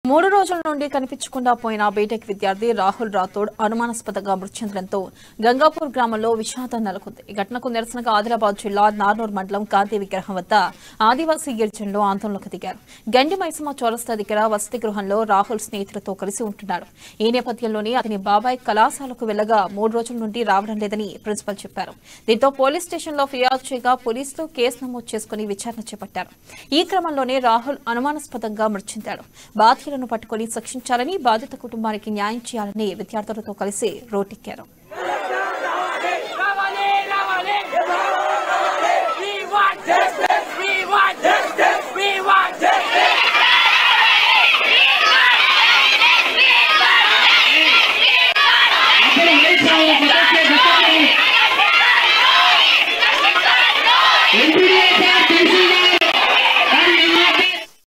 మూడు రోజుల నుండి కనిపించకుండా పోయిన బీటెక్ విద్యార్థి రాహుల్ రాథోడ్ అనుమానాస్పదంగా మృతి చెందడంతో గంగాపూర్ గ్రామంలో విషాదం నెలకొంది ఈ ఘటనకు నిరసనగా ఆదిలాబాద్ జిల్లా నార్నూర్ మండలం గాంధీ విగ్రహం వద్ద ఆదివాసీ గిరిజనులు ఆందోళనకు దిగారు గండి మైసమ్మ చౌరస్తా దగ్గర వసతి గృహంలో రాహుల్ స్నేహితులతో కలిసి ఉంటున్నాడు ఈ నేపథ్యంలోనే అతని బాబాయ్ కళాశాలకు వెళ్లగా మూడు రోజుల నుండి రావడం లేదని ప్రిన్సిపల్ చెప్పారు దీంతో పోలీస్ స్టేషన్లో ఫిర్యాదు చేయగా పోలీసులు కేసు నమోదు చేసుకుని విచారణ చేపట్టారు ఈ క్రమంలోనే రాహుల్ అనుమానాస్పదంగా మృతి చెందాడు బాధ్యులను పట్టుకుని శిక్షించాలని బాధిత కుటుంబానికి న్యాయం చేయాలని విద్యార్థులతో కలిసి రోడ్డెక్కారు